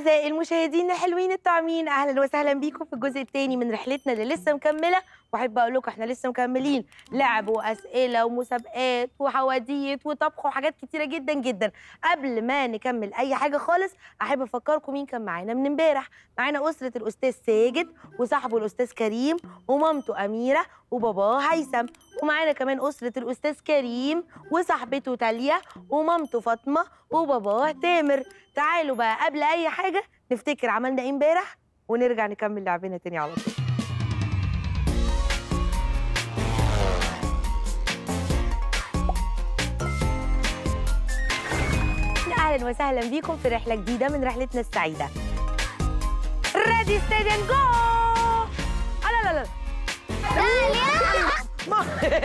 أعزائي المشاهدين الحلوين الطعمين أهلا وسهلا بيكم في الجزء الثاني من رحلتنا اللي لسه مكملة وأحب أقول لكم إحنا لسه مكملين لعب وأسئلة ومسابقات وحواديت وطبخ وحاجات كتيرة جدا جدا قبل ما نكمل أي حاجة خالص أحب أفكركم مين كان معانا من امبارح معانا أسرة الأستاذ ساجد وصاحبه الأستاذ كريم ومامته أميرة وباباه هيثم ومعانا كمان أسرة الأستاذ كريم وصاحبته تاليا ومامته فاطمة وباباه تامر تعالوا بقى قبل أي حاجة نفتكر عملنا إيه امبارح ونرجع نكمل لعبنا تاني على طول اهلا وسهلا بيكم في رحله جديده من رحلتنا السعيده ريدي ستيدي جو لا لا لا ما-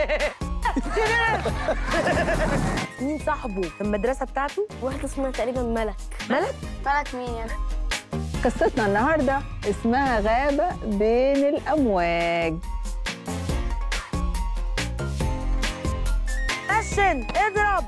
مين صاحبه في المدرسه بتاعته واحدة اسمها تقريبا ملك ملك ملك مين يعني؟ قصتنا النهارده اسمها غابة بين الأمواج اكشن اضرب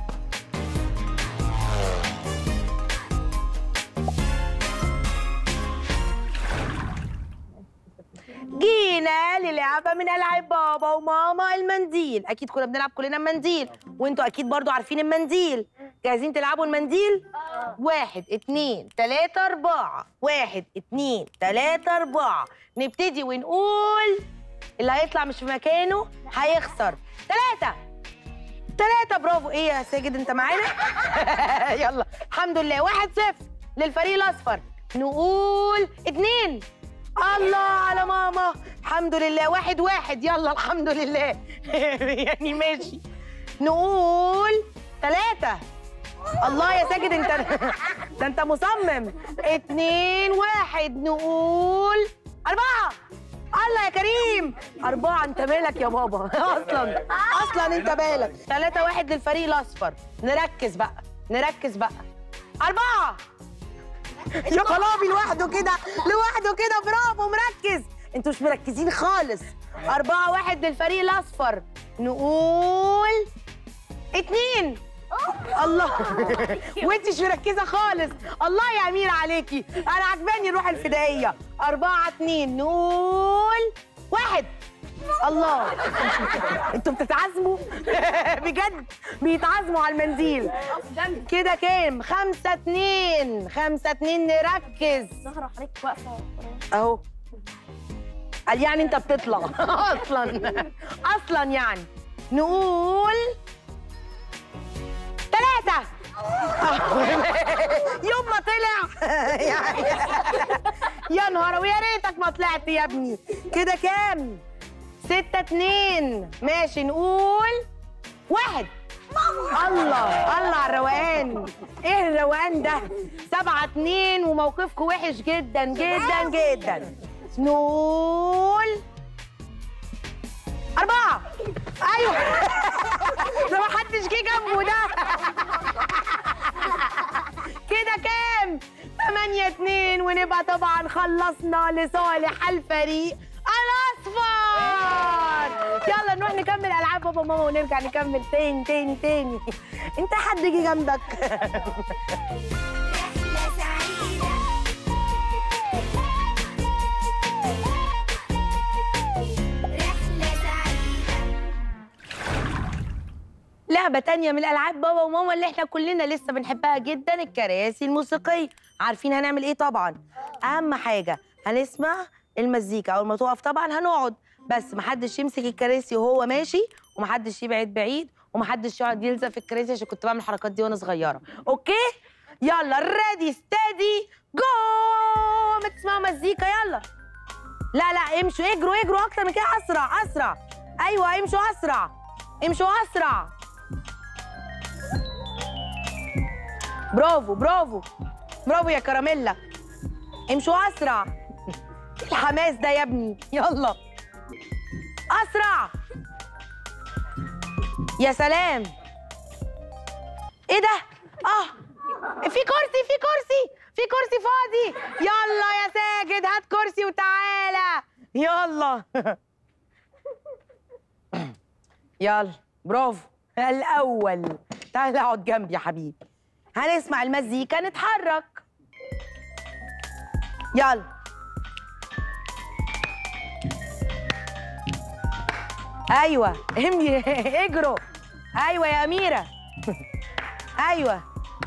جينا للعبه من العاب بابا وماما المنديل اكيد كنا بنلعب كلنا المنديل وانتوا اكيد برضو عارفين المنديل جاهزين تلعبوا المنديل واحد اتنين تلاتة اربعة واحد اتنين تلاتة اربعة نبتدي ونقول اللي هيطلع مش في مكانه هيخسر تلاتة تلاتة برافو ايه يا ساجد انت معانا يلا الحمد لله واحد صفر للفريق الاصفر نقول اتنين الله على ماما الحمد لله واحد واحد يلا الحمد لله يعني ماشي نقول ثلاثة الله يا ساجد انت ده انت مصمم اتنين واحد نقول أربعة الله يا كريم أربعة أنت مالك يا بابا أصلا أصلا أنت مالك ثلاثة واحد للفريق الأصفر نركز بقى نركز بقى أربعة يا خلابي لوحده كده لوحده كده برافو مركز انتوا مش مركزين خالص أربعة واحد للفريق الأصفر نقول اتنين الله وانت مش مركزة خالص الله يا أميرة عليكي أنا عجباني الروح الفدائية أربعة اتنين نقول واحد الله انتوا بتتعزموا بجد بيتعزموا على المنديل كده كام خمسة اتنين خمسة اتنين نركز زهرة حضرتك واقفة اهو قال يعني انت بتطلع اصلا اصلا يعني نقول ثلاثة يوم ما طلع يعني يا نهار ويا ريتك ما طلعت يا ابني كده كام؟ ستة اتنين ماشي نقول واحد الله الله على الروقان ايه الروقان ده سبعة اتنين وموقفكم وحش جدا جدا جدا نقول أربعة أيوه ده ما حدش جه جنبه ده كده كام؟ تمانية اتنين ونبقى طبعا خلصنا لصالح الفريق الأصفر يلا نروح نكمل ألعاب بابا وماما ونرجع نكمل تاني تاني تاني أنت حد جه جنبك رحلة سعيدة رحلة سعيدة لعبة تانية من ألعاب بابا وماما اللي احنا كلنا لسه بنحبها جدا الكراسي الموسيقية عارفين هنعمل ايه طبعا أهم حاجة هنسمع المزيكا أول ما تقف طبعا هنقعد بس محدش يمسك الكراسي وهو ماشي ومحدش يبعد بعيد ومحدش يقعد يلزق في الكراسي عشان كنت بعمل الحركات دي وانا صغيرة أوكي يلا ريدي ستادي جو ما تسمعوا مزيكا يلا لا لا امشوا اجروا اجروا اكتر من كده اسرع اسرع ايوه امشوا اسرع امشوا اسرع برافو برافو برافو يا كراميلا امشوا اسرع إيه الحماس ده يا ابني يلا اسرع يا سلام ايه ده اه في كرسي في كرسي في كرسي فاضي يلا يا ساجد هات كرسي وتعالى يلا يلا برافو الاول تعالى اقعد جنبي يا حبيبي هنسمع المزيكا نتحرك يلا ايوه امي اجروا ايوه يا اميره ايوه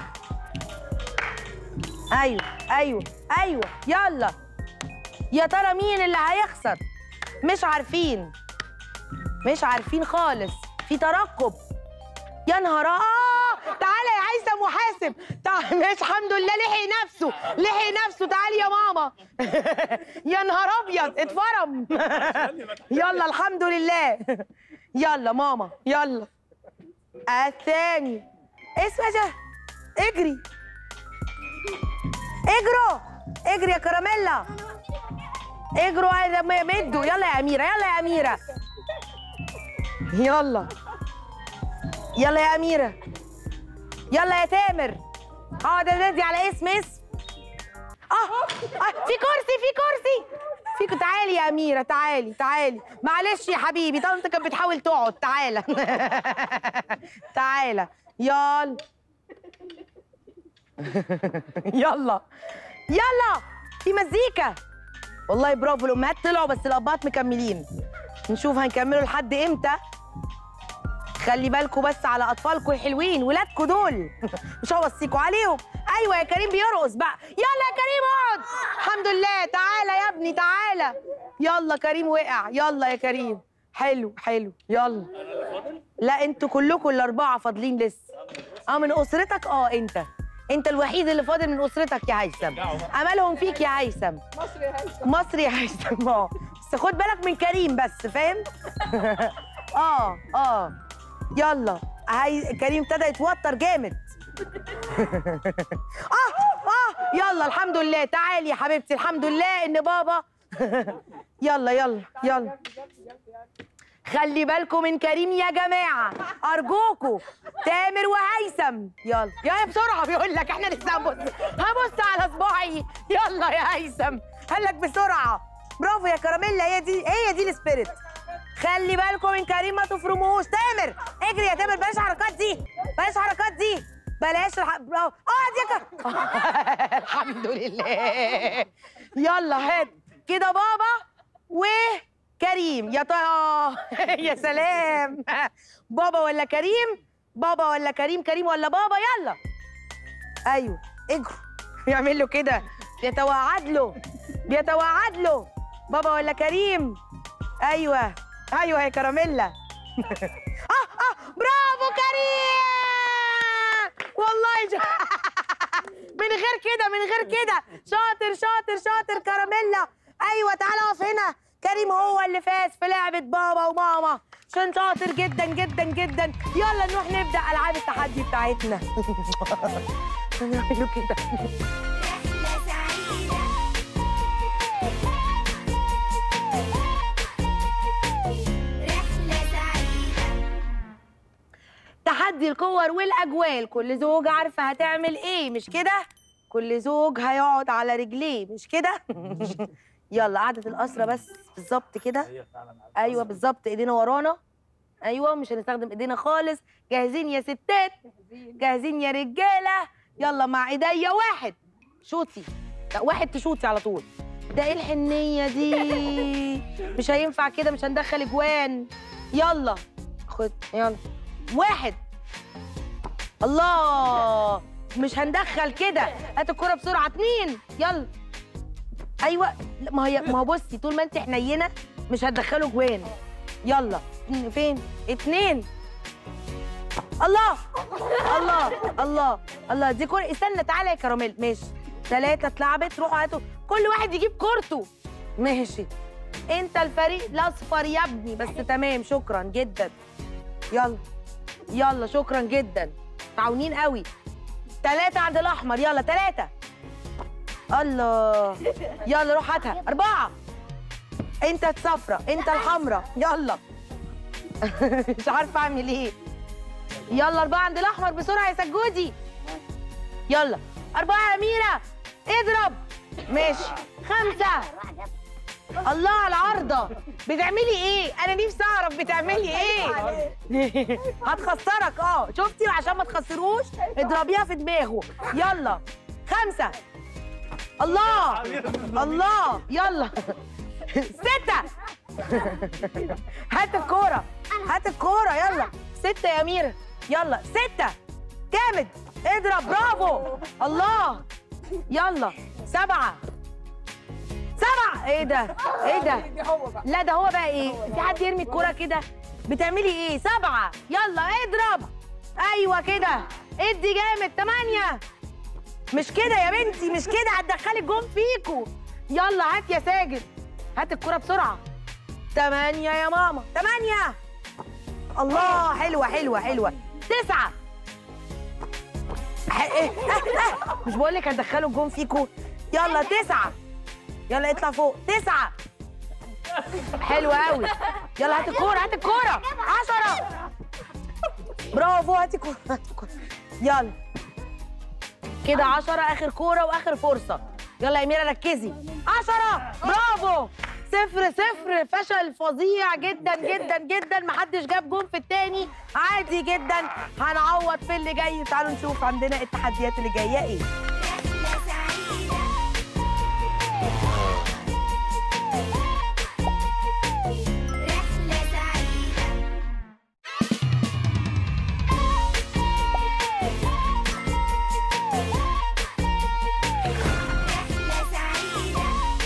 ايوه ايوه ايوه يلا يا ترى مين اللي هيخسر مش عارفين مش عارفين خالص في ترقب يا نهار اه تعالى يا هيثم وحاسب تعال مش الحمد لله لحق نفسه لحق نفسه تعالي يا ماما يا نهار ابيض اتفرم يلا الحمد لله يلا ماما يلا الثاني اسمع ده اجري اجروا اجري يا كراميلا اجروا يا م- مدوا يلا يا اميره يلا يا اميره يلا يلا يا اميره يلا يا تامر اه ده نادي على اسم اسم اه آه، في كرسي في كرسي في تعالي يا اميره تعالي تعالي معلش يا حبيبي طنط كانت بتحاول تقعد تعالى تعالى يلا يلا يلا في مزيكا والله برافو الامهات طلعوا بس الابات مكملين نشوف هنكملوا لحد امتى خلي بالكم بس على اطفالكم الحلوين ولادكم دول مش هوصيكوا عليهم ايوه يا كريم بيرقص بقى يلا يا كريم اقعد الحمد لله تعالى يا ابني تعالى يلا كريم وقع يلا يا كريم حلو حلو يلا لا انتوا كلكم الاربعه فاضلين لسه اه من اسرتك اه انت انت الوحيد اللي فاضل من اسرتك يا هيثم املهم فيك يا هيثم مصر يا هيثم مصري يا هيثم اه بس خد بالك من كريم بس فاهم اه اه يلا هي كريم ابتدى يتوتر جامد اه اه يلا الحمد لله تعالي يا حبيبتي الحمد لله ان بابا يلا يلا يلا خلي بالكم من كريم يا جماعه ارجوكوا تامر وهيثم يلا يا بسرعه بيقول لك احنا لسه هنبص هبص على صباعي يلا يا هيثم قال لك بسرعه برافو يا كراميلا هي دي هي دي السبيريت خلي بالكم من كريم ما تفرموش تامر اجري يا تامر بلاش الحركات دي بلاش الحركات دي بلاش الح... برافو اه دي كر... الحمد لله يلا هات كده بابا وكريم يا طه يا سلام بابا ولا كريم بابا ولا كريم كريم ولا بابا يلا ايوه اجروا يعمل له كده بيتوعد له بيتوعد له بابا ولا كريم ايوه ايوه يا كراميلا اه اه برافو كريم والله ج... من غير كده من غير كده شاطر شاطر شاطر كراميلا ايوه تعالى اقف هنا كريم هو اللي فاز في لعبه بابا وماما عشان شاطر جدا جدا جدا يلا نروح نبدا العاب التحدي بتاعتنا نعمله كده رحلة سعيدة رحلة سعيدة تحدي الكور والاجوال كل زوج عارفه هتعمل ايه مش كده كل زوج هيقعد على رجليه مش كده يلا قعده الاسره بس بالظبط كده ايوه بالظبط ايدينا ورانا ايوه مش هنستخدم ايدينا خالص جاهزين يا ستات جاهزين يا رجاله يلا مع ايديا واحد شوطي لا واحد تشوطي على طول ده ايه الحنيه دي مش هينفع كده مش هندخل اجوان يلا خد يلا واحد الله مش هندخل كده هات الكرة بسرعة اتنين يلا ايوه لا، ما هي ما هو بصي طول ما انت حنينة مش هتدخلوا جوان يلا اتنين- فين اتنين الله الله الله الله دي كرة استنى تعالى يا كراميل ماشي ثلاثة اتلعبت روحوا هاتوا كل واحد يجيب كورته ماشي انت الفريق الاصفر يا ابني بس تمام شكرا جدا يلا يلا شكرا جدا معاونين قوي ثلاثة عند الأحمر يلا ثلاثة الله يلا روح هاتها أربعة أنت الصفرة أنت الحمرة يلا مش عارفة أعمل إيه يلا أربعة عند الأحمر بسرعة يا سجودي يلا أربعة يا أميرة اضرب ماشي خمسة الله على العارضة بتعملي ايه؟ أنا نفسي أعرف بتعملي ايه؟ هتخسرك اه شفتي عشان ما تخسروش اضربيها في دماغه يلا خمسة الله الله يلا ستة هات الكورة هات الكورة يلا ستة يا أميرة يلا ستة جامد اضرب برافو الله يلا سبعة سبعة ايه ده ايه ده لا ده هو بقى ايه في حد يرمي الكورة كده بتعملي ايه سبعة يلا اضرب ايوه كده ادي جامد تمانية مش كده يا بنتي مش كده هتدخلي الجون فيكو يلا هات يا ساجد هات الكرة بسرعة تمانية يا ماما تمانية الله حلوة حلوة حلوة تسعة ح- إيه؟ آه، آه. مش بقول لك هتدخلوا الجون فيكو يلا تسعة يلا اطلع فوق تسعة حلوة قوي يلا هات الكورة هات الكورة عشرة برافو هات الكورة هات الكورة يلا كده عشرة آخر كورة وآخر فرصة يلا يا أميرة ركزي عشرة برافو صفر صفر فشل فظيع جدا جدا جدا محدش جاب جون في التاني عادي جدا هنعوض في اللي جاي تعالوا نشوف عندنا التحديات اللي جاية ايه رحلة سعيدة رحلة سعيدة رحلة سعيدة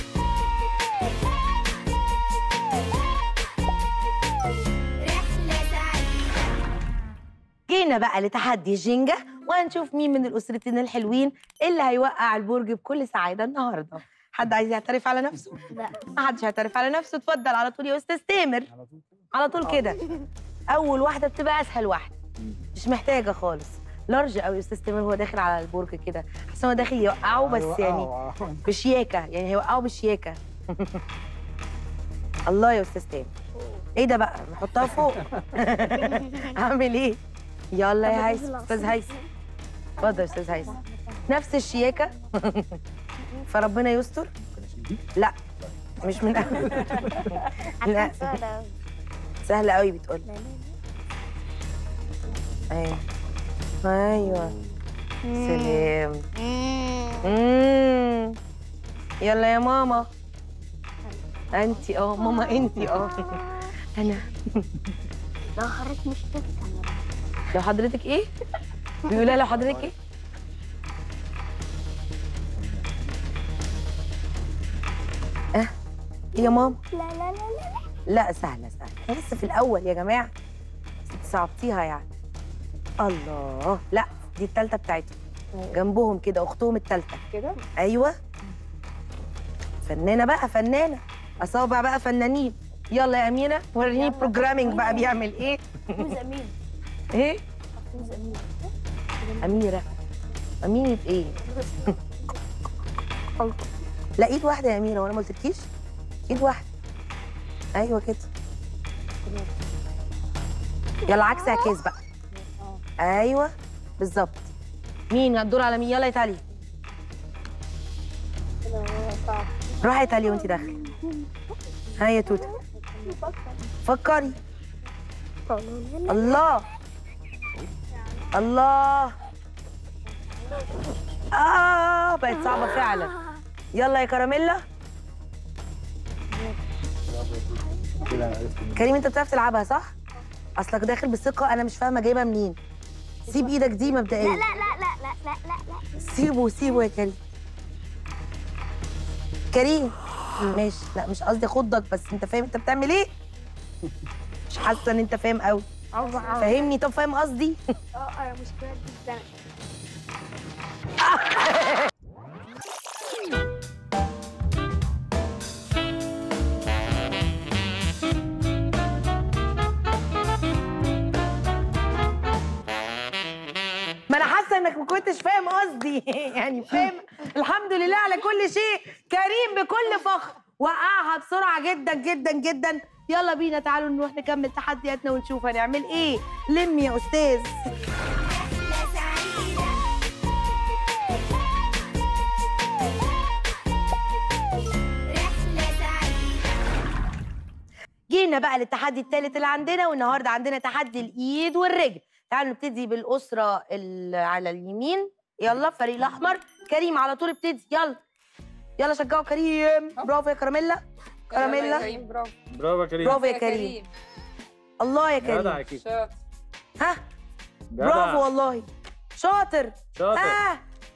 رحلة سعيدة جينا بقى لتحدي جينجا وهنشوف مين من الأسرتين الحلوين اللي هيوقع البرج بكل سعادة النهاردة حد عايز يعترف على نفسه؟ لا ما حدش هيعترف على نفسه اتفضل على طول يا أستاذ تامر على طول كده أول واحدة بتبقى أسهل واحدة مش محتاجة خالص لارج قوي يا أستاذ تامر هو داخل على البرج كده حاسس إن هو داخل يوقعه بس يعني بشياكة يعني هيوقعه بشياكة الله يا أستاذ تامر ايه ده بقى نحطها فوق اعمل ايه يلا يا هيثم استاذ هيثم اتفضل يا استاذ هيثم نفس الشياكه فربنا يستر لا مش من لا سهله قوي بتقول ايوه ايوه سلام مم. يلا يا ماما انتي اه ماما انتي اه انا لو حضرتك مش تفهم لو حضرتك ايه بيقولها لو حضرتك ايه اه إيه يا ماما لا لا لا لا لا سهله سهله احنا لسه في الاول يا جماعه انت صعبتيها يعني الله لا دي التالتة بتاعتهم جنبهم كده اختهم التالتة كده ايوه فنانه بقى فنانه اصابع بقى فنانين يلا يا امينه وريني بروجرامينج بقى بيعمل ايه فوز امين ايه فوز امين اميره اميره ايه لا ايد واحده يا اميره وانا ما قلتلكيش ايد واحده ايوه كده يلا عكس عكاز بقى ايوه بالظبط مين الدور على مين يلا يا تالي صعب روحي يا تالي وانت داخله ها يا توته فكري الله الله اه بقت صعبه فعلا يلا يا كراميلا كريم انت بتعرف تلعبها صح اصلك داخل بالثقه انا مش فاهمه جايبها منين سيب ايدك دي مبدئيا لا لا لا لا لا لا لا سيبه سيبه يا كريم كريم ماشي لا مش قصدي اخضك بس انت فاهم انت بتعمل ايه مش حاسه ان انت فاهم قوي فاهمني طب فاهم قصدي اه انا مشكلة جدا ما انا حاسه انك ما كنتش فاهم قصدي يعني فاهم الحمد لله على كل شيء كريم بكل فخر وقعها بسرعه جدا جدا جدا يلا بينا تعالوا نروح نكمل تحدياتنا ونشوف هنعمل ايه لم يا استاذ رحلة سعيدة رحلة سعيدة جينا بقى للتحدي الثالث اللي عندنا والنهارده عندنا تحدي الايد والرجل تعالوا نبتدي بالاسره اللي على اليمين يلا فريق الاحمر كريم على طول ابتدي يلا يلا شجعوا كريم برافو يا كراميلا كراميلا برافو برافو يا كريم برافو يا كريم الله يا جدع كريم يا كيكو شاطر ها جدع. برافو والله شاطر شاطر اه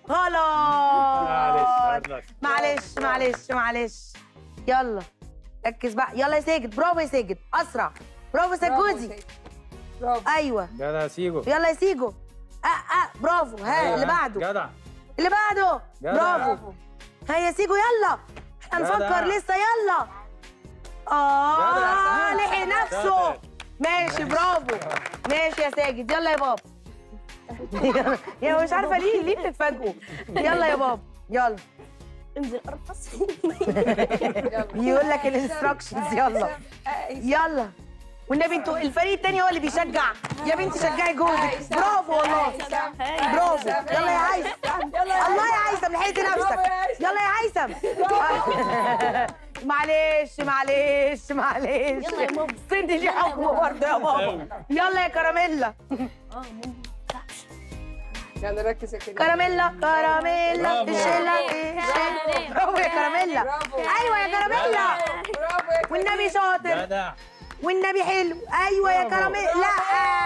معلش غلط هات لك. معلش معلش معلش يلا ركز بقى يلا يا ساجد برافو يا ساجد اسرع برافو يا برافو سجوزي سيد. برافو ايوه جدع يا سيجو يلا يا سيجو اه اه برافو ها أيوة، اللي ها. بعده جدع اللي بعده جدع. برافو برافو ها يا سيجو يلا احنا جدع. نفكر لسه يلا اه جدع. لحق نفسه شاطر. ماشي برافو ماشي يا ساجد يلا يا بابا يا مش عارفه ليه ليه بتتفاجئوا يلا يا بابا يلا انزل ارقص يلا يقول لك الانستراكشنز يلا يلا والنبي انتوا الفريق التاني هو اللي بيشجع يا بنتي شجعي جوزك برافو والله برافو يلا يا هيثم الله يا هيثم لحقت نفسك يلا يا هيثم معلش معلش معلش يلا يا بابا. سن لي حكم برضه يا بابا يلا يا كراميلا يلا ركز يا كريم كراميلا كراميلا برافو. الشله الشله برافو يا كراميلا برافو. ايوه يا كراميلا برافو يا كريم والنبي شاطر جدع والنبي حلو ايوه يا برافو. كراميلا لا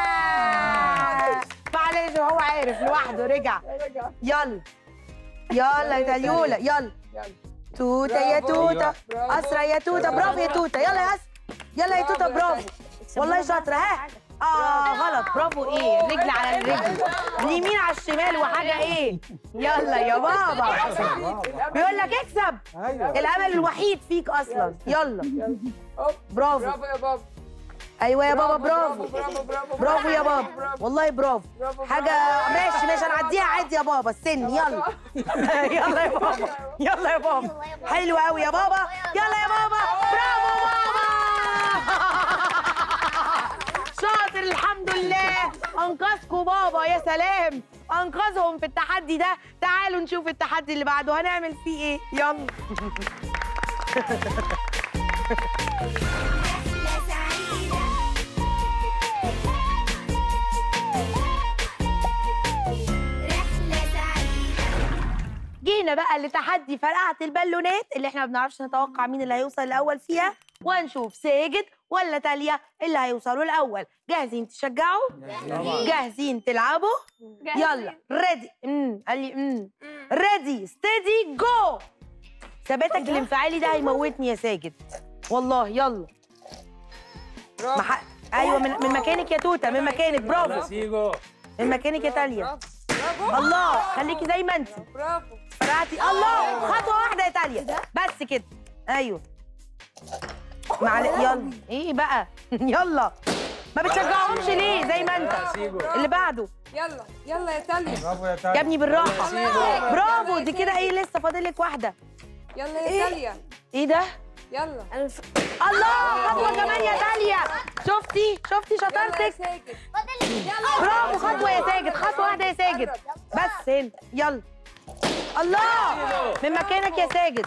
معلش هو عارف لوحده رجع رجع. يلا يلا يا تليولا يلا يلا توته يا برافو. توته برافو. اسرع يا توته برافو يا توته يلا يا اسرع يلا يا توته برافو والله شاطره ها اه غلط برافو ايه رجل على الرجل اليمين على الشمال وحاجه ايه يلا يا بابا بيقول لك اكسب ايوه الامل الوحيد فيك اصلا يلا هوب. برافو برافو يا بابا ايوه يا بابا برافو برافو برافو برافو يا بابا والله برافو برافو حاجة ماشي ماشي هنعديها عادي يا بابا السن يلا يلا يا بابا يلا يا بابا حلو قوي يا بابا يلا يا بابا برافو بابا شاطر الحمد لله انقذكم بابا يا سلام انقذهم في التحدي ده تعالوا نشوف التحدي اللي بعده هنعمل فيه ايه يلا رحلة سعيدة رحلة سعيدة جينا بقى لتحدي فرقعة البالونات اللي احنا ما بنعرفش نتوقع مين اللي هيوصل الاول فيها وهنشوف ساجد ولا تاليا اللي هيوصلوا الاول جاهزين تشجعوا جاهزين تلعبوا يلا ريدي امم قال لي امم ريدي ستيدي جو ثباتك الانفعالي ده هيموتني يا ساجد والله يلا برافو مح... ايوه من, من مكانك يا توته من مكانك يلا يا برافو سيجو من مكانك يا تاليا برافو برافو الله خليكي زي ما انت برافو فرقتي الله خطوه واحده يا تاليا بس كده ايوه معل... يلا ايه بقى يلا ما بتشجعهمش ليه زي ما يلا يا انت سيجو اللي بعده يلا يلا يا تاليا برافو يا يا تالي ابني بالراحه سيجو. برافو دي كده ايه لسه فاضل لك واحده يلا يا تاليا ايه ده يلا الله خطوه كمان يا تاليا شفتي شفتي يلا يا شطارتك ساجد برافو خطوه يا ساجد خطوه واحده يا ساجد بس هنا يلا الله من مكانك يا ساجد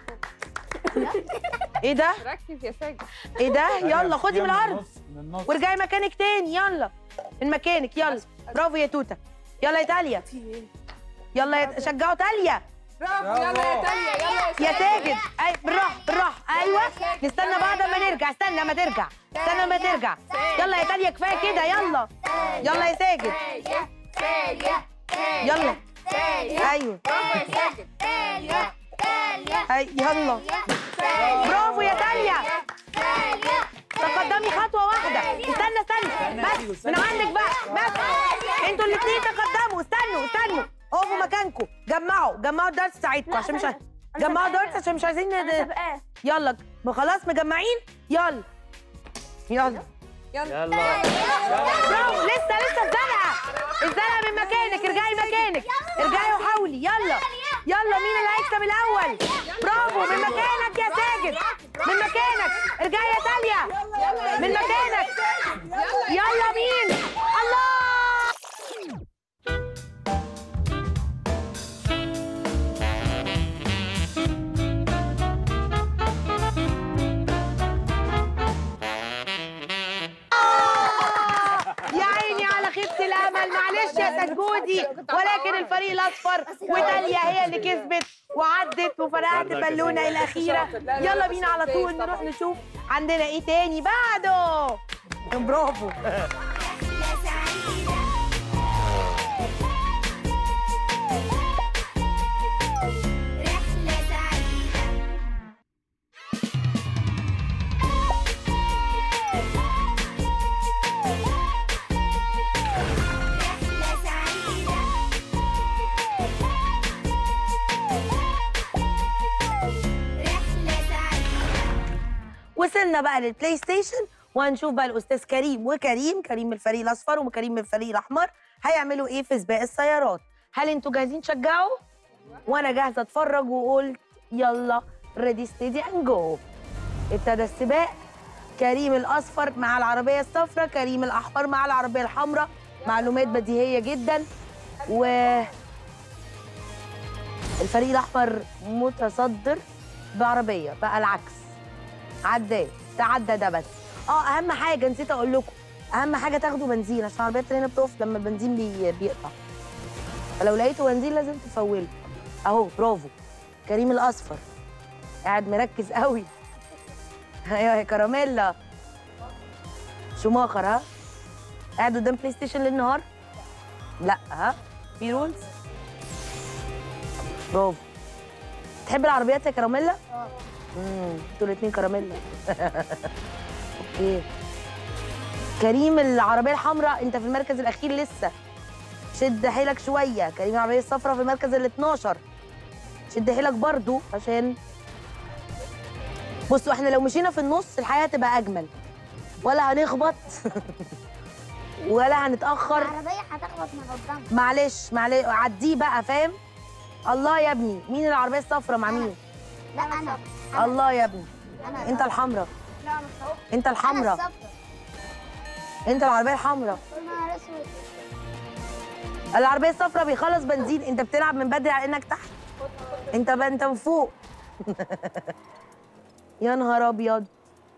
ايه ده ركز يا ساجد ايه ده يلا خدي من الارض النص، من النص وارجعي مكانك تاني يلا من مكانك يلا برافو يا توته يلا يا تاليا يلا يا شجعوا تاليا برافو يلا يا تاليا يلا يا ساجد أي بالراحه بالراحه ايوه نستنى بعد ما نرجع استنى ما ترجع استنى ما ترجع يلا يا تاليا كفايه كده يلا يلا يا ساجد يلا ايوه أي يلا برافو يا تاليا تقدمي خطوه واحده استنى استنى بس من عندك بقى بس انتوا الاثنين تقدموا استنوا استنوا اقفوا مكانكم جمعوا جمعوا الدرس بتاعتكم عشان مش عايز- جمعوا الدرس عشان مش عايزين ند- يلا ما خلاص مجمعين يلا يلا يلا يلا برافو لسه لسه الزنقه الزنقه من مكانك ارجعي مكانك ارجعي وحاولي يلا يلا مين اللي هيكسب الاول برافو من مكانك يا ساجد من مكانك ارجعي يا تاليا من مكانك يلا مين الله يا عيني على خيبة الأمل الامل معلش يا سجودي ولكن الفريق الاصفر وداليا هي اللي كسبت وعدت وفرقعت بالونه الاخيره يلا بينا على طول نروح نشوف عندنا ايه تاني بعده برافو رحلة سعيدة رحلة سعيدة رحلة سعيدة رحلة سعيدة وصلنا بقى للبلاي ستيشن وهنشوف بقى الاستاذ كريم وكريم كريم من الفريق الاصفر وكريم من الفريق الاحمر هيعملوا ايه في سباق السيارات هل انتوا جاهزين تشجعوا وانا جاهزه اتفرج وقلت يلا ريدي ستيدي اند جو ابتدى السباق كريم الاصفر مع العربيه الصفراء كريم الاحمر مع العربيه الحمراء معلومات بديهيه جدا و الفريق الاحمر متصدر بعربيه بقى العكس عداه تعدى ده بس اه اهم حاجه نسيت اقول لكم اهم حاجه تاخدوا بنزين عشان العربيات هنا بتقف لما البنزين بي... بيقطع فلو لقيتوا بنزين لازم تفولوا اهو برافو كريم الاصفر قاعد مركز قوي ايوه يا كراميلا شوماخر ها قاعد قدام بلاي ستيشن للنهار لا ها في رولز برافو تحب العربيات يا كراميلا؟ امم انتوا الاثنين كراميلا اوكي كريم العربيه الحمراء انت في المركز الاخير لسه شد حيلك شويه كريم العربيه الصفراء في المركز ال 12 شد حيلك برضو عشان بصوا احنا لو مشينا في النص الحياه هتبقى اجمل ولا هنخبط ولا هنتاخر العربية هتخبط من قدام معلش معلش عديه بقى فاهم الله يا ابني مين العربيه الصفراء مع مين لا أنا الله يا ابني أنا انت الحمراء لا أنا الصفر انت الحمراء انت العربيه الحمراء أنا أسود العربيه الصفراء بيخلص بنزين انت بتلعب من بدري على انك تحت انت بقى انت من فوق يا نهار ابيض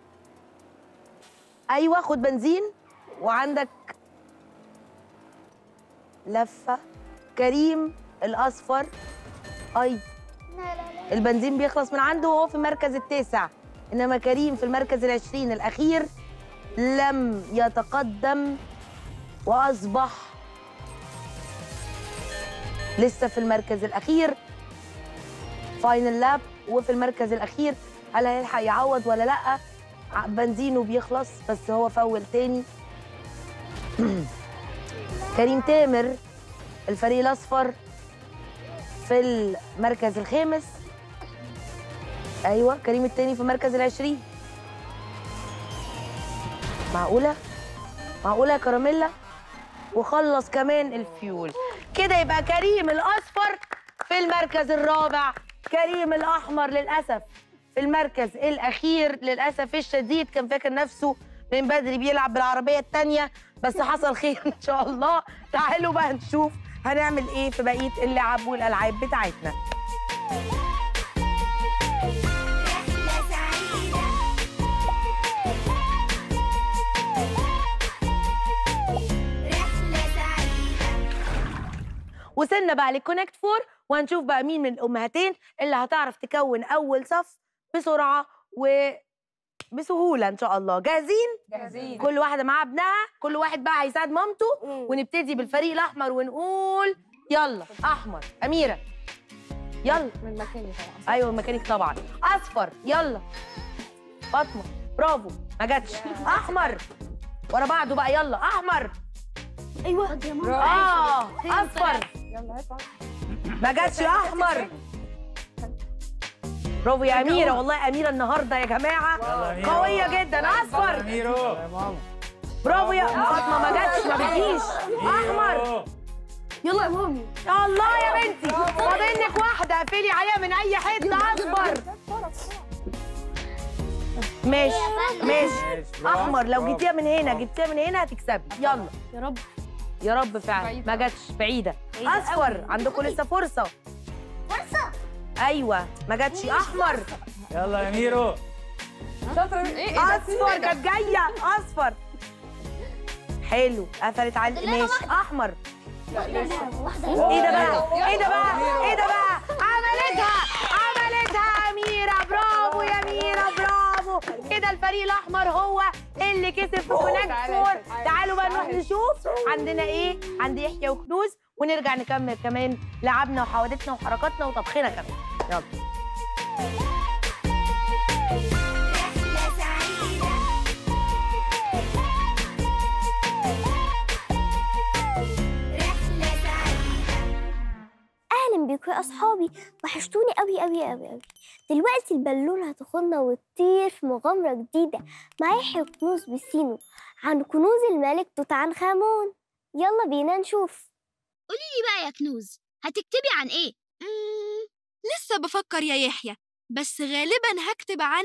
ايوه خد بنزين وعندك لفه كريم الاصفر اي لا لا لا البنزين بيخلص من عنده وهو في المركز التاسع انما كريم في المركز العشرين الاخير لم يتقدم واصبح لسه في المركز الاخير فاينل لاب وفي المركز الاخير هل هيلحق يعوض ولا لا ع- بنزينه بيخلص بس هو فول تاني كريم تامر الفريق الاصفر في المركز الخامس ايوه كريم التاني في المركز العشرين معقوله معقوله يا كراميلا وخلص كمان الفيول كده يبقى كريم الاصفر في المركز الرابع كريم الاحمر للاسف في المركز الاخير للاسف الشديد كان فاكر نفسه من بدري بيلعب بالعربيه الثانيه بس حصل خير ان شاء الله تعالوا بقى نشوف هنعمل ايه في بقيه اللعب والالعاب بتاعتنا رحلة سعيدة رحلة سعيدة وصلنا بقى للكونكت فور وهنشوف بقى مين من الامهاتين اللي هتعرف تكون اول صف بسرعه وبسهوله ان شاء الله جاهزين جاهزين كل واحده مع ابنها كل واحد بقى هيساعد مامته ونبتدي بالفريق الاحمر ونقول يلا احمر اميره يلا من مكاني طبعا ايوه ميكانيك طبعا اصفر يلا فاطمه برافو ما جاتش احمر ورا بعضه بقى يلا احمر أيوه يا ماما اه اصفر يلا هات ما جاتش احمر برافو يا اميره والله اميره النهارده يا جماعه قويه جدا اصفر ميرو برافو يا فاطمه ما جاتش ما بتجيش احمر يلا يا مامي الله يا بنتي فاضلك واحده قفلي عليها من اي حته اصفر ماشي ماشي احمر لو جبتيها من هنا جبتيها من هنا هتكسبي يلا يا رب يا رب فعلا ما جاتش بعيده اصفر عندكم لسه فرصه فرصة ايوه ما جاتش احمر يلا يا ميرو شاطر ايه ايه ده؟ اصفر كانت جايه اصفر حلو قفلت على ماشي احمر لا لسه واحدة ايه ده بقى ايه ده بقى ايه ده بقى عملتها عملتها اميره برافو يا اميره برافو كده الفريق الاحمر هو اللي كسب في كونكت تعالى فور يا تعالى. تعالوا بقى نروح نشوف عندنا ايه عند يحيى وكنوز ونرجع نكمل كمان لعبنا وحوادثنا وحركاتنا وطبخنا كمان يلا رحلة سعيدة رحلة سعيدة اهلا بيكم يا اصحابي وحشتوني قوي قوي قوي قوي دلوقتي البالونه هتاخدنا وتطير في مغامره جديده مع يحيى وكنوز بسينو عن كنوز الملك توت عنخ امون يلا بينا نشوف قولي لي بقى يا كنوز هتكتبي عن ايه؟ مم... لسه بفكر يا يحيى بس غالبا هكتب عن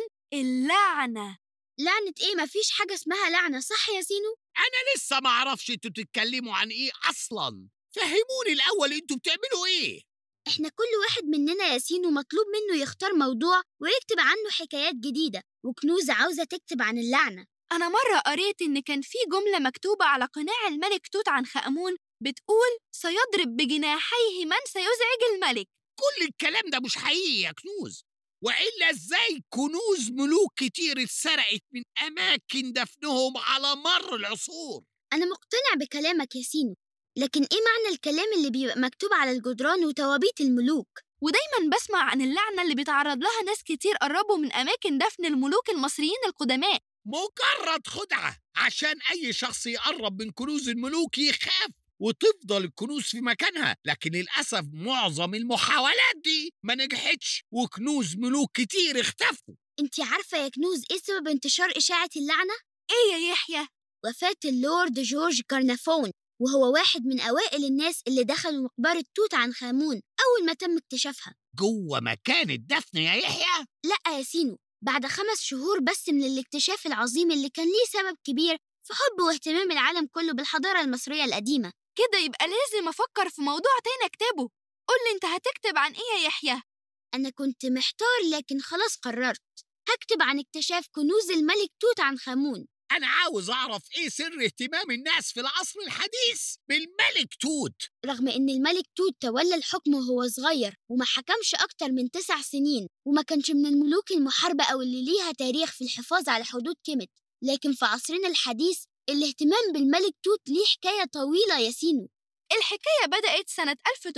اللعنة لعنة ايه مفيش حاجة اسمها لعنة صح يا سينو؟ انا لسه ما اعرفش انتوا بتتكلموا عن ايه اصلا فهموني الاول انتوا بتعملوا ايه احنا كل واحد مننا يا سينو مطلوب منه يختار موضوع ويكتب عنه حكايات جديدة وكنوز عاوزة تكتب عن اللعنة أنا مرة قريت إن كان في جملة مكتوبة على قناع الملك توت عنخ آمون بتقول سيضرب بجناحيه من سيزعج الملك كل الكلام ده مش حقيقي يا كنوز والا ازاي كنوز ملوك كتير اتسرقت من اماكن دفنهم على مر العصور أنا مقتنع بكلامك يا سينو لكن إيه معنى الكلام اللي بيبقى مكتوب على الجدران وتوابيت الملوك؟ ودايما بسمع عن اللعنة اللي بيتعرض لها ناس كتير قربوا من أماكن دفن الملوك المصريين القدماء مجرد خدعه عشان اي شخص يقرب من كنوز الملوك يخاف وتفضل الكنوز في مكانها لكن للاسف معظم المحاولات دي ما نجحتش وكنوز ملوك كتير اختفوا انتي عارفة يا كنوز إيه سبب انتشار إشاعة اللعنة؟ إيه يا يحيى؟ وفاة اللورد جورج كارنافون وهو واحد من أوائل الناس اللي دخلوا مقبرة توت عنخ آمون أول ما تم اكتشافها جوه مكان الدفن يا يحيى لأ يا سينو بعد خمس شهور بس من الاكتشاف العظيم اللي كان ليه سبب كبير في حب واهتمام العالم كله بالحضارة المصرية القديمة كده يبقى لازم أفكر في موضوع تاني أكتبه قولي أنت هتكتب عن إيه يا يحيى؟ أنا كنت محتار لكن خلاص قررت هكتب عن اكتشاف كنوز الملك توت عنخ آمون انا عاوز اعرف ايه سر اهتمام الناس في العصر الحديث بالملك توت رغم إن الملك توت تولى الحكم وهو صغير وما حكمش أكتر من تسع سنين وما كانش من الملوك المحاربة أو اللي ليها تاريخ في الحفاظ على حدود كيميت لكن في عصرنا الحديث الاهتمام بالملك توت ليه حكاية طويلة يا سينو الحكاية بدأت سنة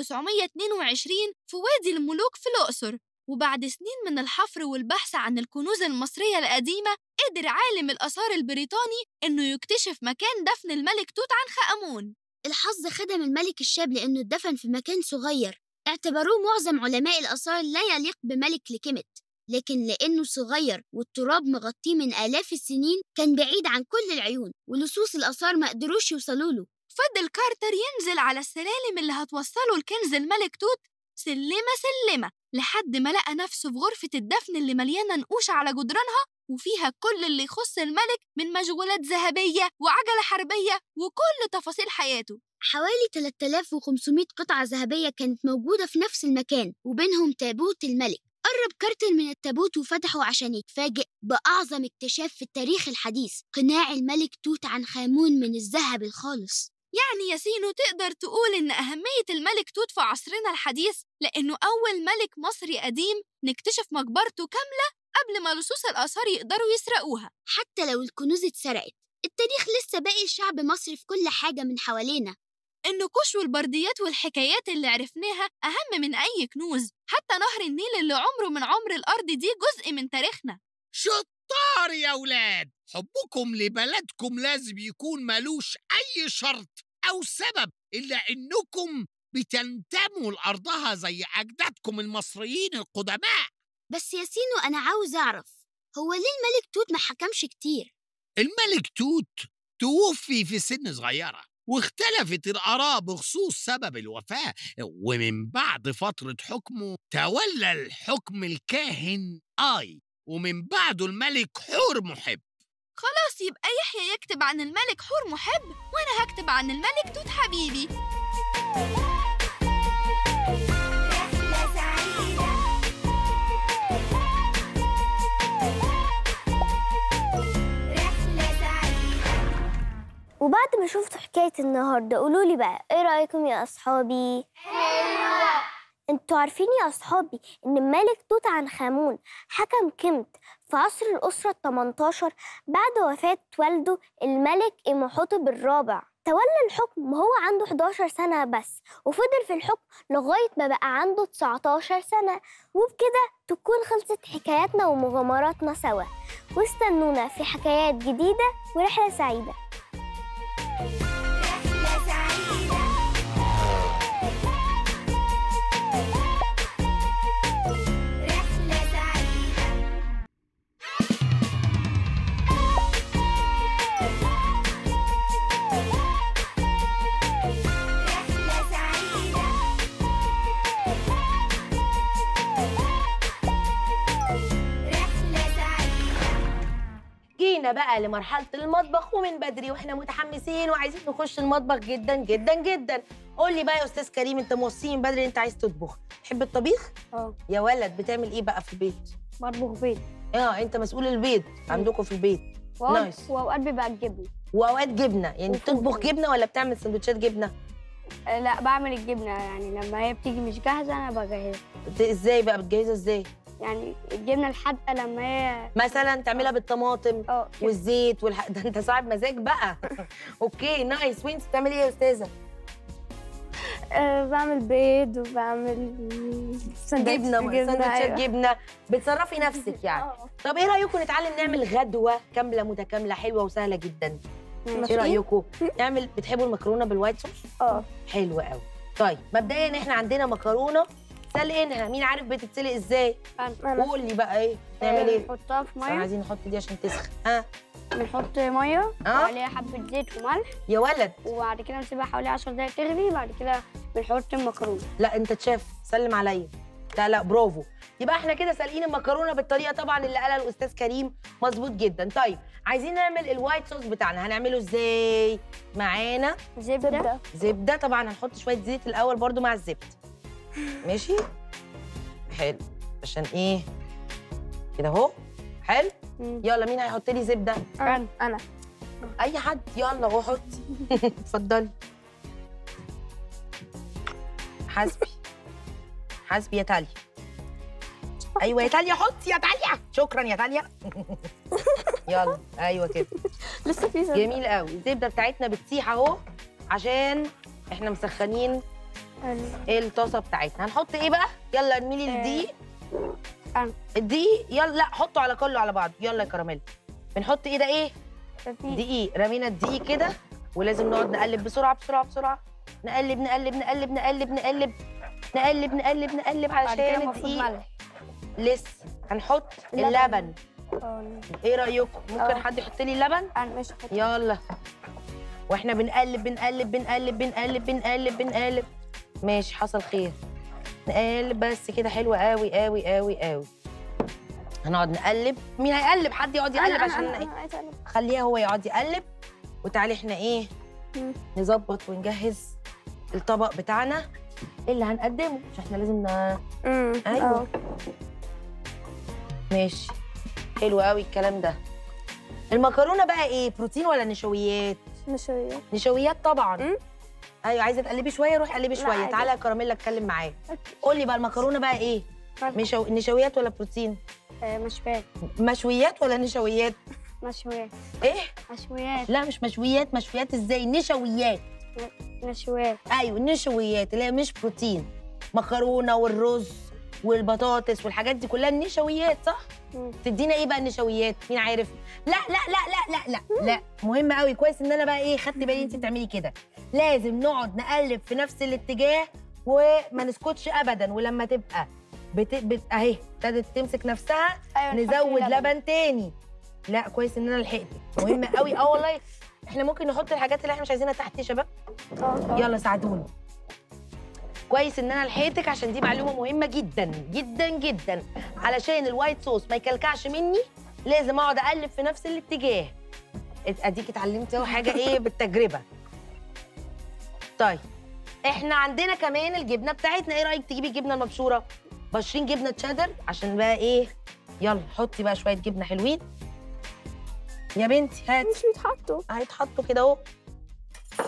1922 في وادي الملوك في الأقصر وبعد سنين من الحفر والبحث عن الكنوز المصرية القديمة قدر عالم الآثار البريطاني إنه يكتشف مكان دفن الملك توت عنخ آمون الحظ خدم الملك الشاب لأنه اتدفن في مكان صغير اعتبروه معظم علماء الآثار لا يليق بملك لكيمت لكن لأنه صغير والتراب مغطيه من آلاف السنين كان بعيد عن كل العيون ولصوص الآثار ما قدروش يوصلوا له فضل كارتر ينزل على السلالم اللي هتوصله لكنز الملك توت سلمة سلمة لحد ما لقى نفسه في غرفة الدفن اللي مليانة نقوش على جدرانها وفيها كل اللي يخص الملك من مشغولات ذهبية وعجلة حربية وكل تفاصيل حياته حوالي 3500 قطعة ذهبية كانت موجودة في نفس المكان وبينهم تابوت الملك قرب كارتر من التابوت وفتحه عشان يتفاجئ بأعظم اكتشاف في التاريخ الحديث قناع الملك توت عنخ آمون من الذهب الخالص يعني يا سينو تقدر تقول إن أهمية الملك توت في عصرنا الحديث لأنه أول ملك مصري قديم نكتشف مقبرته كاملة قبل ما لصوص الآثار يقدروا يسرقوها حتى لو الكنوز اتسرقت التاريخ لسه باقي الشعب مصري في كل حاجة من حوالينا النقوش والبرديات والحكايات اللي عرفناها أهم من أي كنوز حتى نهر النيل اللي عمره من عمر الأرض دي جزء من تاريخنا شطار يا ولاد حبكم لبلدكم لازم يكون ملوش اي شرط او سبب الا انكم بتنتموا لارضها زي اجدادكم المصريين القدماء بس يا سينو أنا عاوز أعرف هو ليه الملك توت ما حكمش كتير؟ الملك توت توفي في سن صغيرة واختلفت الآراء بخصوص سبب الوفاة ومن بعد فترة حكمه تولى الحكم الكاهن آي ومن بعده الملك حور محب خلاص يبقى يحيى يكتب عن الملك حور محب وأنا هكتب عن الملك توت حبيبي رحلة سعيدة وبعد بعد ما شفتوا حكاية النهاردة قولوا لي بقى ايه رأيكم يا أصحابي؟ انتوا عارفين يا أصحابي إن الملك توت عنخ آمون حكم كيمت في عصر الأسرة ال 18 بعد وفاة والده الملك إمحوتب الرابع تولى الحكم وهو عنده 11 سنة بس وفضل في الحكم لغاية ما بقى عنده 19 سنة وبكده تكون خلصت حكاياتنا ومغامراتنا سوا واستنونا في حكايات جديدة ورحلة سعيدة رحلة سعيدة رحلة سعيدة رحلة سعيدة رحلة سعيدة جينا بقى لمرحله المطبخ ومن بدري واحنا متحمسين وعايزين نخش المطبخ جدا جدا جدا قول لي بقى يا استاذ كريم انت موصي من بدري انت عايز تطبخ تحب الطبيخ اه يا ولد بتعمل ايه بقى في البيت بطبخ بيض اه انت مسؤول البيت عندكم في البيت نايس. واوقات بيبقى الجبنه واوقات جبنه يعني وفول. بتطبخ جبنه ولا بتعمل سندوتشات جبنه آه، لا بعمل الجبنه يعني لما هي بتيجي مش جاهزه انا بجهزها بت- ازاي بقى بتجهزها ازاي يعني الجبنه الحادقه لما هي مثلا تعملها بالطماطم اه كده. والزيت والح... ده انت صاحب مزاج بقى اوكي نايس وانت بتعملي ايه يا استاذه أه بعمل بيض وبعمل جبنه سندوتشات جبنه بتصرفي نفسك يعني طب ايه رايكم نتعلم نعمل غدوه كامله متكامله حلوه وسهله جدا ايه رايكم نعمل بتحبوا المكرونه بالوايت صوص اه حلو قوي طيب مبدئيا احنا عندنا مكرونه سلقينها مين عارف بتتسلق ازاي قول لي بقى ايه نعمل ايه نحطها في بس ميه عايزين نحط دي عشان تسخن ها بنحط ميه اه وعليها حبه زيت وملح يا ولد وبعد كده نسيبها حوالي 10 دقايق تغلي بعد كده بنحط المكرونه لا انت تشاف سلم عليا لا لا برافو يبقى احنا كده سالقين المكرونه بالطريقه طبعا اللي قالها الاستاذ كريم مظبوط جدا طيب عايزين نعمل الوايت صوص بتاعنا هنعمله ازاي معانا زبده زبده طبعا هنحط شويه زيت الاول برضو مع الزبده ماشي حلو عشان ايه كده اهو حلو مم. يلا مين هيحط لي زبده انا انا اي حد يلا اهو حطي اتفضلي حاسبي حاسبي يا تاليا ايوه يا تاليا حطي يا تاليا شكرا يا تاليا يلا ايوه كده لسه في زبده جميل قوي الزبده بتاعتنا بتسيح اهو عشان احنا مسخنين الطاسه بتاعتنا هنحط ايه بقى يلا ارمي لي آه، الدقيق أنا. الدقيق يلا لا حطه على كله على بعض يلا يا كراميل بنحط ايه ده ايه في دقيق رمينا الدقيق كده ولازم نقعد نقلب بسرعه بسرعه بسرعه نقلب نقلب نقلب نقلب نقلب نقلب نقلب نقلب بعد كده علشان المفروض الدقيق ملح لسه هنحط لبن. اللبن اه ايه رايكم ممكن آه. حد يحط لي اللبن انا مش هحط يلا واحنا بنقلب بنقلب بنقلب بنقلب بنقلب بنقلب ماشي حصل خير نقلب بس كده حلوة قوي قوي قوي قوي هنقعد نقلب مين هيقلب حد يقعد يقلب أنا- عشان أنا- إيه؟ أنا عايزة أقلب. خليها هو يقعد يقلب وتعالي احنا ايه مم. نظبط ونجهز الطبق بتاعنا اللي هنقدمه مش احنا لازم ن... ايوه آه. ماشي حلو قوي الكلام ده المكرونه بقى ايه بروتين ولا نشويات نشويات نشويات طبعا مم. ايوه عايزه تقلبي شويه روحي قلبي لا، شويه عادي. تعالى يا كراميلا اتكلم معايا قولي بقى المكرونه بقى ايه مشو... نشويات ولا بروتين آه، مشويات مشويات ولا نشويات مشويات ايه مشويات لا مش مشويات مشويات ازاي نشويات نشويات ايوه نشويات اللي هي مش بروتين مكرونه والرز والبطاطس والحاجات دي كلها نشويات صح مم. تدينا ايه بقى النشويات مين عارف لا لا لا لا لا لا لا مهم قوي كويس ان انا بقى ايه خدت بالي انت بتعملي كده لازم نقعد نقلب في نفس الاتجاه وما نسكتش ابدا ولما تبقى بت... بت... اهي ابتدت تمسك نفسها أيوة، نحط نزود لبن. لبن تاني لا كويس ان انا لحقتك مهم قوي اه والله احنا ممكن نحط الحاجات اللي احنا مش عايزينها تحت يا شباب آه. يلا ساعدوني كويس ان انا لحقتك عشان دي معلومه مهمه جدا جدا جدا علشان الوايت صوص ما يكلكعش مني لازم اقعد اقلب في نفس الاتجاه اديك اتعلمت اهو حاجه ايه بالتجربه طيب احنا عندنا كمان الجبنه بتاعتنا ايه رايك تجيبي الجبنه المبشوره بشرين جبنه تشيدر عشان بقى ايه يلا حطي بقى شويه جبنه حلوين يا بنتي هاتي مش بيتحطوا هيتحطوا كده اهو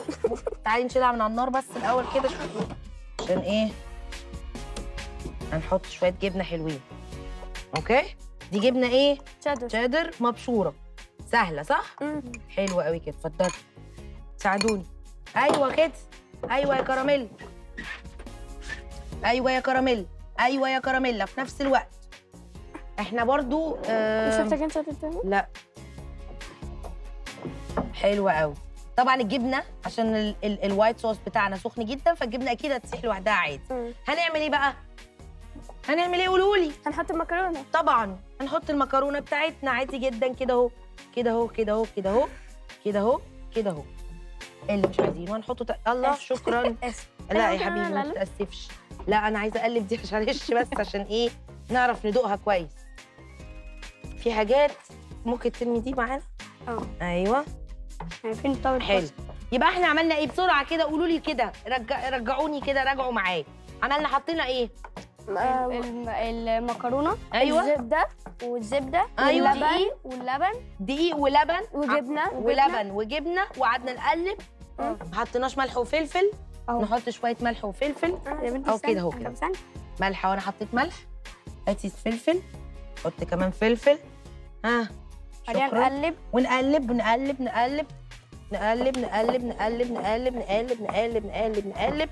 تعالي نشيلها من على النار بس الاول كده شوف عشان ايه هنحط شويه جبنه حلوين اوكي دي جبنه ايه شادو شادر مبشوره سهله صح مم. حلوه قوي كده اتفضلي ساعدوني ايوه كده ايوه يا كراميل ايوه يا كراميل ايوه يا كراميلا في نفس الوقت احنا برضو مش آه محتاجين شادو تاني لا حلوه قوي طبعا الجبنه عشان ال ال الوايت صوص بتاعنا سخن جدا فالجبنه اكيد هتسيح لوحدها عادي مم. هنعمل ايه بقى هنعمل ايه قولوا لي هنحط المكرونه طبعا هنحط المكرونه بتاعتنا عادي جدا كده اهو كده اهو كده اهو كده اهو كده اهو كده اهو اللي مش عايزينه هنحطه ت... الله آسف. شكرا آسف. لا يا أيوة، حبيبي ما لا، لا. تتاسفش لا انا عايزه اقلب دي عشان معلش بس عشان ايه نعرف ندوقها كويس في حاجات ممكن ترمي دي معانا اه ايوه عارفين طاوله حلو يبقى احنا عملنا ايه بسرعه كده قولوا لي كده رجع رجعوني كده راجعوا معايا عملنا حطينا ايه الم- المكرونه أيوة. الزبده والزبده أيوة. والدقيق واللبن دقيق ولبن وجبنه ولبن وجبنه وقعدنا نقلب مم. ما حطيناش ملح وفلفل أهو. نحط شويه ملح وفلفل يا بنتي أو استني. كده أهو طب كده. استني. ملح وانا حطيت ملح هاتي فلفل حط كمان فلفل ها بعدين شكرا نقلب ونقلب نقلب نقلب نقلب نقلب نقلب نقلب نقلب نقلب نقلب نقلب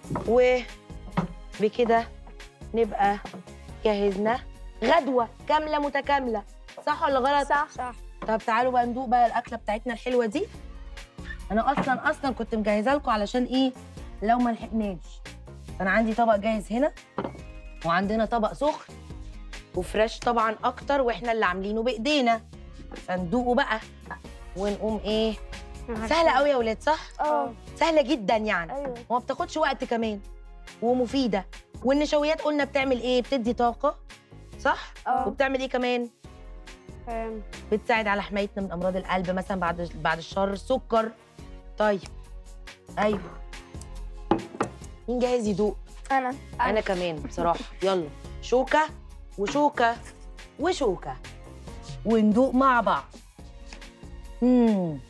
وبكده نبقى جهزنا غدوة كاملة متكاملة صح ولا غلط؟ صح صح طب تعالوا بقى ندوق بقى الأكلة بتاعتنا الحلوة دي أنا أصلا أصلا كنت مجهزة لكم علشان إيه لو ما لحقناش أنا عندي طبق جاهز هنا وعندنا طبق سخن وفريش طبعا أكتر وإحنا اللي عاملينه بإيدينا فندوقه بقى ونقوم إيه سهلة قوي يا ولاد صح؟ اه سهلة جدا يعني ايوه وما بتاخدش وقت كمان ومفيدة والنشويات قلنا بتعمل ايه؟ بتدي طاقة صح؟ اه وبتعمل ايه كمان؟ فاهم. بتساعد على حمايتنا من امراض القلب مثلا بعد بعد الشر السكر طيب ايوه مين جاهز يدوق؟ انا انا كمان بصراحة يلا شوكة وشوكة وشوكة وندوق مع بعض مم.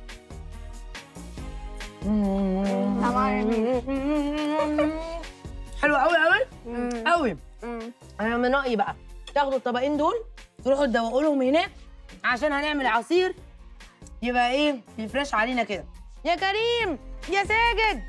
حلو قوي قوي مم. قوي مم. انا من رايي بقى تاخدوا الطبقين دول تروحوا تدوقوا لهم هناك عشان هنعمل عصير يبقى ايه يفرش علينا كده يا كريم يا ساجد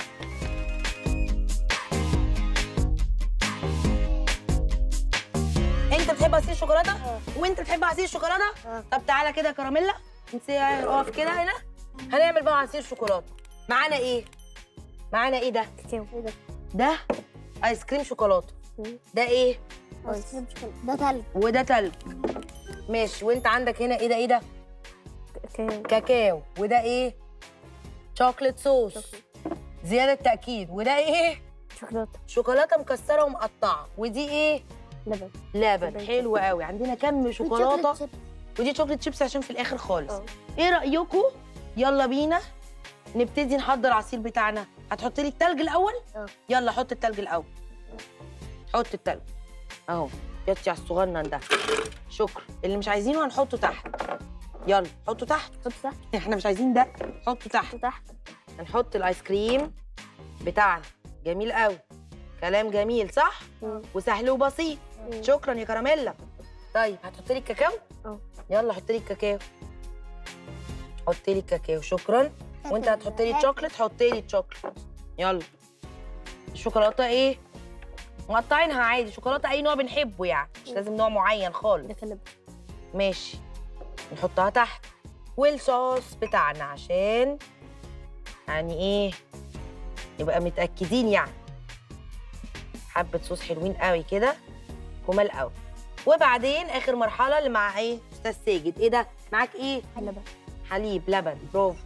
انت بتحب عصير الشوكولاته وانت بتحب عصير الشوكولاته طب تعالى كده يا كراميلا انت اقف كده هنا هنعمل بقى عصير شوكولاته معانا ايه معانا ايه ده كاكاو ده ايس كريم شوكولاته ده ايه ده تلج وده تلج ماشي وانت عندك هنا ايه ده ايه ده كاكاو كاكاو وده ايه شوكليت صوص زياده تاكيد وده ايه شوكولاته شوكولاته مكسره ومقطعه ودي ايه لبن لبن حلو قوي عندنا كم شوكولاته ودي شوكليت شيبس عشان في الاخر خالص اه. ايه رايكم يلا بينا نبتدي نحضر العصير بتاعنا هتحطي لي التلج الاول اه. يلا حط التلج الاول حط التلج اهو يطي على الصغنن ده شكرا اللي مش عايزينه هنحطه تحت يلا حطه تحت حط تحت احنا مش عايزين ده حطه تحت حط تحت هنحط الايس كريم بتاعنا جميل قوي كلام جميل صح مم. وسهل وبسيط مم. شكرا يا كراميلا طيب هتحطي لي الكاكاو اه. يلا حطي لي الكاكاو حطي لي الكاكاو شكرا وانت هتحطي لي الشوكليت حطي لي الشوكليت يلا الشوكولاته ايه مقطعينها عادي شوكولاته اي نوع بنحبه يعني مش لازم نوع معين خالص ده كلب ماشي نحطها تحت والصوص بتاعنا عشان يعني ايه يبقى متأكدين يعني حبة صوص حلوين قوي كده جمال قوي وبعدين اخر مرحلة اللي مع ايه استاذ ساجد ايه ده معاك ايه لبن حليب لبن برافو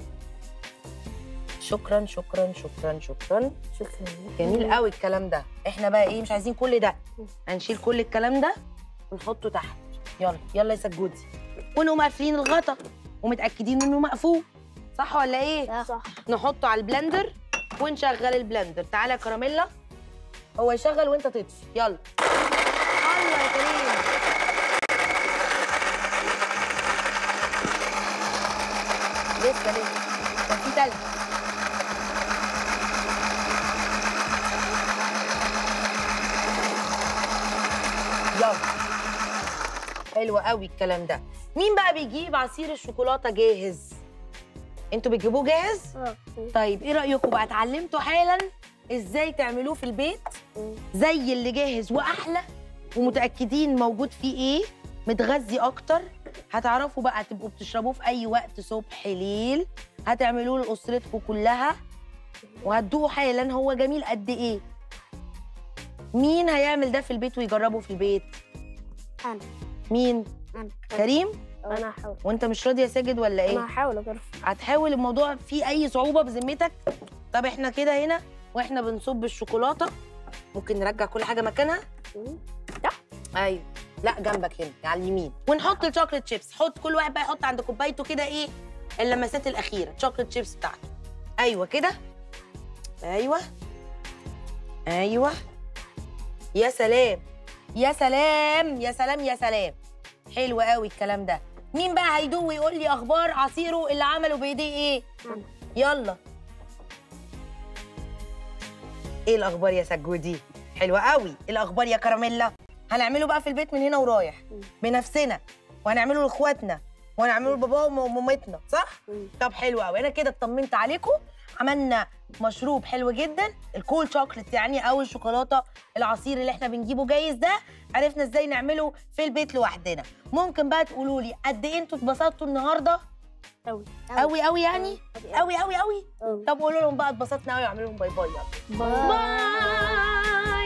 شكرا شكرا شكرا شكرا شكرا جميل قوي الكلام ده احنا بقى ايه مش عايزين كل ده هنشيل كل الكلام ده ونحطه تحت يلا يلا يا سجودي ونقوم قافلين الغطا ومتاكدين انه مقفول صح ولا ايه صح نحطه على البلندر ونشغل البلندر تعالى يا كراميلا هو يشغل وانت تطفي يلا الله يا كريم لسه لسه كان في تلج حلو قوي الكلام ده مين بقى بيجيب عصير الشوكولاته جاهز انتوا بتجيبوه جاهز اه طيب ايه رايكم بقى اتعلمتوا حالا ازاي تعملوه في البيت زي اللي جاهز واحلى ومتاكدين موجود فيه ايه متغذي اكتر هتعرفوا بقى تبقوا بتشربوه في اي وقت صبح ليل هتعملوه لاسرتكم كلها وهتدوقوا حالا هو جميل قد ايه مين هيعمل ده في البيت ويجربه في البيت أنا. مين أنا. كريم انا هحاول وانت مش راضي يا ساجد ولا ايه انا هحاول اجرب هتحاول الموضوع فيه اي صعوبه بذمتك طب احنا كده هنا واحنا بنصب الشوكولاته ممكن نرجع كل حاجه مكانها لا. ايوه لا جنبك هنا على اليمين ونحط الشوكليت شيبس حط كل واحد بقى يحط عند كوبايته كده ايه اللمسات الاخيره الشوكليت شيبس بتاعته ايوه كده ايوه ايوه يا سلام يا سلام يا سلام يا سلام حلو قوي الكلام ده مين بقى هيدوق ويقول لي اخبار عصيره اللي عمله بايديه ايه أنا. يلا ايه الاخبار يا سجودي حلوه قوي إيه الاخبار يا كراميلا هنعمله بقى في البيت من هنا ورايح بنفسنا وهنعمله لاخواتنا وهنعمله لباباهم ومامتنا صح مم. طب حلو قوي انا كده اطمنت عليكم عملنا مشروب حلو جدا الكول شوكليت يعني او الشوكولاته العصير اللي احنا بنجيبه جايز ده عرفنا ازاي نعمله في البيت لوحدنا ممكن بقى تقولوا لي قد ايه انتوا اتبسطتوا النهارده قوي قوي قوي يعني قوي قوي قوي قوي طب قولوا لهم بقى اتبسطنا قوي واعملوا لهم باي باي يلا باي